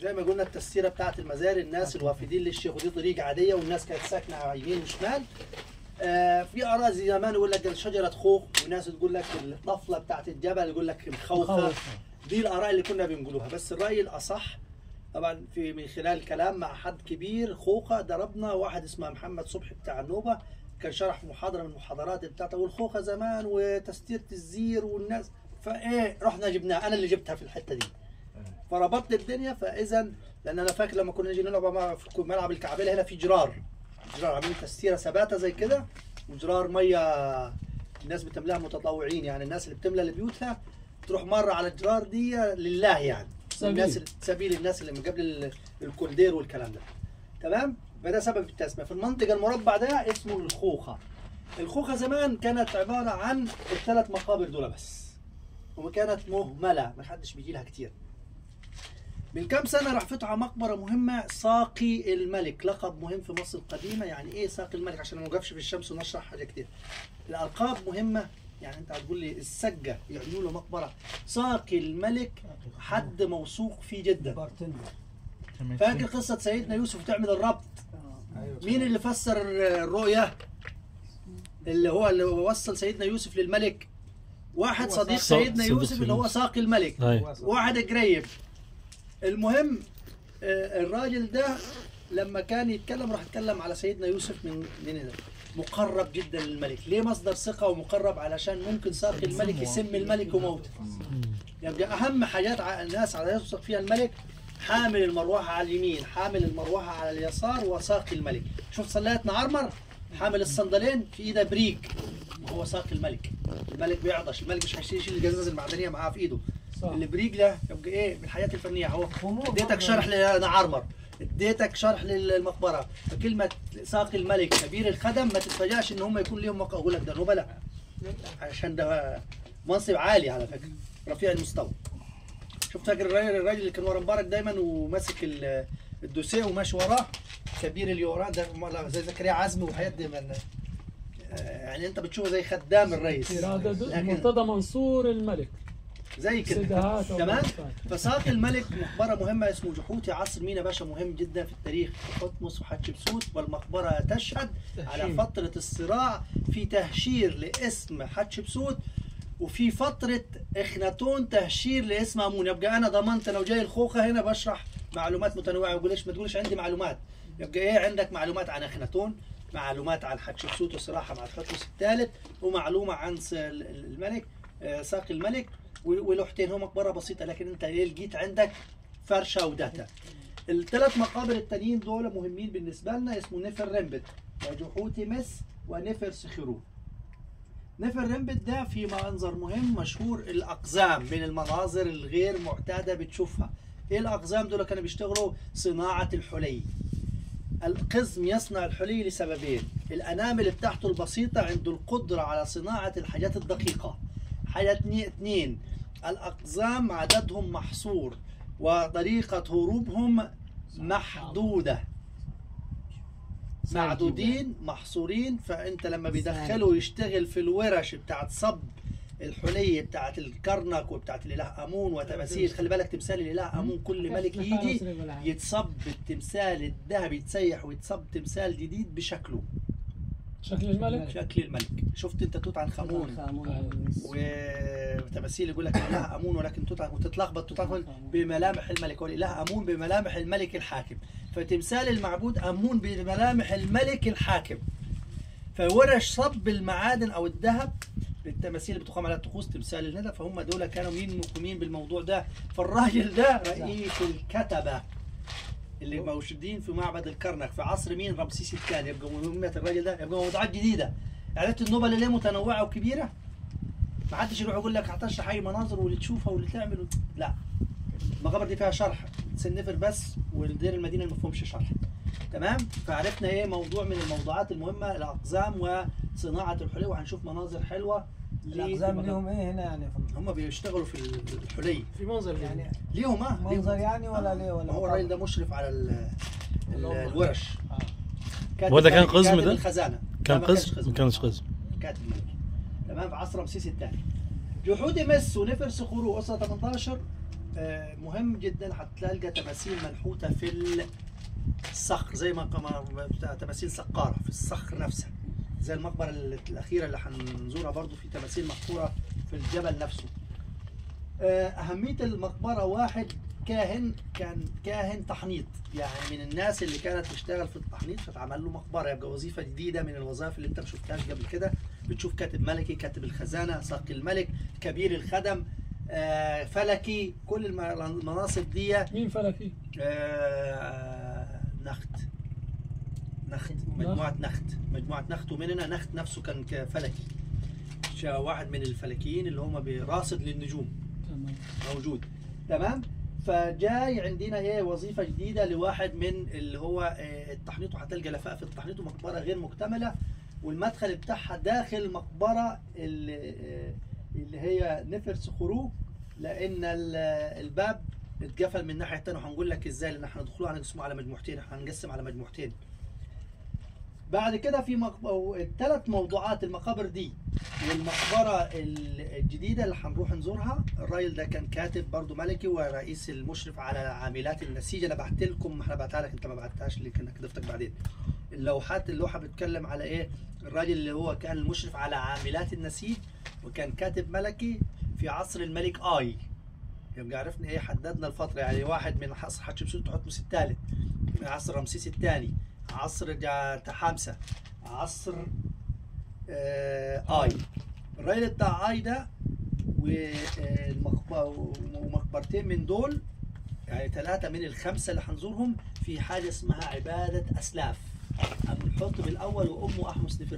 زي ما قلنا التسيره بتاعت المزاري الناس الوافدين للشيخ ودي طريق عاديه والناس كانت ساكنه على يمين وشمال آه في اراضي زمان يقول لك شجره خوخ وناس تقول لك الطفله بتاعت الجبل يقول لك مخوخه دي الاراء اللي كنا بنقولوها بس الراي الاصح طبعا في من خلال كلام مع حد كبير خوخه ضربنا واحد اسمه محمد صبحي بتاع النوبه كان شرح في محاضره من المحاضرات بتاعته والخوخه زمان وتستيره الزير والناس فايه رحنا جبناها انا اللي جبتها في الحته دي فربطت الدنيا فاذا لان انا فاكر لما كنا نيجي نلعب مع- في ملعب الكعبله هنا في جرار جرار عاملين تستيره ثباته زي كده وجرار ميه الناس بتملاها متطوعين يعني الناس اللي بتملى لبيوتها تروح مره على الجرار دي لله يعني سبيل. الناس سبيل الناس اللي من قبل ال- الكولدير والكلام ده تمام فده سبب التسميه في المنطقه المربع ده اسمه الخوخه الخوخه زمان كانت عباره عن الثلاث مقابر دول بس وكانت مهمله ما حدش بيجي لها كتير من كام سنه راح فتحوا مقبره مهمه ساقي الملك لقب مهم في مصر القديمه يعني ايه ساقي الملك عشان ما نوقفش في الشمس ونشرح حاجه كتير الالقاب مهمه يعني انت هتقول لي السجه يعملوا له مقبره ساقي الملك حد موثوق فيه جدا فاكر قصه سيدنا يوسف تعمل الربط مين اللي فسر الرؤيا اللي هو اللي وصل سيدنا يوسف للملك واحد هو صديق صديق سيدنا يوسف سيدنا اللي هو يوسف. ساقي الملك أي. واحد قريب المهم آه، الراجل ده لما كان يتكلم راح يتكلم على سيدنا يوسف من من هنا. مقرب جدا للملك ليه مصدر ثقة ومقرب علشان ممكن ساقي الملك يسم الملك وموته يبقى أهم حاجات ع- الناس على يثق فيها الملك حامل المروحة على اليمين حامل المروحة على اليسار وساقي الملك شوف صلاية نعرمر حامل الصندلين في ايده بريك وهو ساقي الملك الملك بيعطش الملك مش هيشيل يشيل الجزاز المعدنية معاه في ايده صح. البريك ده يبقى ايه من الحياة الفنية اهو اديتك شرح لنعرمر اديتك شرح للمقبره فكلمه ساقي الملك كبير الخدم ما تتفاجئش ان هم يكون ليهم مقام اقول لك ده نبلاء عشان ده منصب عالي على فكره رفيع المستوى شفت فاكر الراجل الراجل اللي كان ورا مبارك دايما وماسك ال- الدوسيه وماشي وراه كبير اليوران ده مرة زي زكريا عزمي وحياة دي من آه، يعني انت بتشوفه زي خدام الرئيس إرادة لكن مرتضى منصور الملك زي كده سدهات تمام فساقي الملك مقبرة مهمة اسمه جحوتي عصر مينا باشا مهم جدا في التاريخ حتمس وحتشبسوت والمقبرة تشهد على تهشيم. فترة الصراع في تهشير لاسم حتشبسوت وفي فترة اخناتون تهشير لاسم امون يبقى انا ضمنت لو جاي الخوخة هنا بشرح معلومات متنوعة ما تقولش ما تقولش عندي معلومات يبقى ايه عندك معلومات عن اخناتون معلومات عن حتشبسوت وصراحة مع حتمس الثالث ومعلومة عن س- الملك آه، ساقي الملك و- ولوحتين هو مقبره بسيطه لكن انت ايه لقيت عندك فرشه وداتا الثلاث مقابر التانيين دول مهمين بالنسبه لنا اسمه نفر رمبت وجحوتي مس ونفر سخرو نفر رمبت ده في منظر مهم مشهور الاقزام من المناظر الغير معتاده بتشوفها ايه الاقزام دول كانوا بيشتغلوا صناعه الحلي القزم يصنع الحلي لسببين الانامل بتاعته البسيطه عنده القدره على صناعه الحاجات الدقيقه حاجه اتني- اتنين الاقزام عددهم محصور وطريقه هروبهم محدوده معدودين محصورين فانت لما بيدخلوا يشتغل في الورش بتاعت صب الحلي بتاعت الكرنك وبتاعت الاله امون وتماثيل خلي بالك تمثال الاله امون كل ملك يجي يتصب التمثال الذهبي يتسيح ويتصب تمثال جديد بشكله شكل الملك شكل الملك شفت انت توت عنخ امون وتماثيل يقول لك الاله امون ولكن توت عنخ وتتلخبط توت عنخ بملامح الملك والاله امون بملامح الملك الحاكم فتمثال المعبود امون بملامح الملك الحاكم فورش صب المعادن او الذهب التماثيل اللي بتقام على الطقوس تمثال الندى فهم دول كانوا مين مقيمين بالموضوع ده فالراجل ده رئيس الكتبه اللي موجودين في معبد الكرنك في عصر مين رمسيس الثاني يبقى مهمة الراجل ده يبقى موضوعات جديدة عرفت النوبة ليه متنوعة وكبيرة ما حدش يروح يقول لك هتشرح اي مناظر واللي تشوفها واللي تعمل و- لا المقابر دي فيها شرح سنفر بس والدير المدينة ما فيهمش شرح تمام فعرفنا ايه موضوع من الموضوعات المهمة الاقزام وصناعة الحلي وهنشوف مناظر حلوة الاقزام لهم ايه هنا يعني في هم بيشتغلوا في الحلي في منظر يعني ليهم اه ليهم. منظر يعني ولا ليه ما ولا هو الراجل ده مشرف على ال- ال- الورش كاتب هو ده كان ملكي، قزم كاتب ده؟ الخزانه كان لا، ما كانش قزم ما كانش قزم كاتب ملكي تمام في عصر رمسيس الثاني جحود مس ونفر صخور وقصة 18 آه، مهم جدا هتلقى تماثيل منحوته في الصخر زي ما كما بتاع تماثيل سقاره في الصخر نفسها زي المقبره ال- الاخيره اللي هنزورها برضو في تماثيل محفوره في الجبل نفسه آه، اهميه المقبره واحد كاهن كان كاهن تحنيط يعني من الناس اللي كانت تشتغل في التحنيط فتعمل له مقبره يبقى وظيفه جديده من الوظائف اللي انت ما شفتهاش قبل كده بتشوف كاتب ملكي كاتب الخزانه ساقي الملك كبير الخدم آه، فلكي كل الم- المناصب دي مين فلكي؟ آه، نخت نخت مجموعة نخت مجموعة نخت ومننا نخت نفسه كان كفلكي شا- واحد من الفلكيين اللي هم براصد للنجوم تمام موجود تمام فجاي عندنا ايه وظيفه جديده لواحد من اللي هو آه، التحنيط وهتلقى لفاء في التحنيط ومقبره غير مكتمله والمدخل بتاعها داخل مقبره اللي, آه، اللي هي نفرس خروج لان ال- الباب اتقفل من الناحيه الثانيه وهنقول لك ازاي لان احنا هندخلوا هنقسمه على مجموعتين احنا هنقسم على مجموعتين بعد كده في مق... الثلاث موضوعات المقابر دي والمقبرة ال- الجديدة اللي هنروح نزورها الراجل ده كان كاتب برضو ملكي ورئيس المشرف على عاملات النسيج انا بعت لكم انا بعتها لك انت ما بعتهاش اللي كنا كتبتك بعدين اللوحات اللوحة بتتكلم على ايه الراجل اللي هو كان المشرف على عاملات النسيج وكان كاتب ملكي في عصر الملك اي يبقى عرفنا ايه حددنا الفترة يعني واحد من عصر حتشبسوت تحتمس الثالث من عصر رمسيس الثاني عصر جا- تحامسة عصر آه اي الراجل بتاع اي ده والمقب- ومقبرتين من دول يعني ثلاثة من الخمسة اللي هنزورهم في حاجة اسمها عبادة أسلاف أبو الحطب الأول وأمه أحمس نفر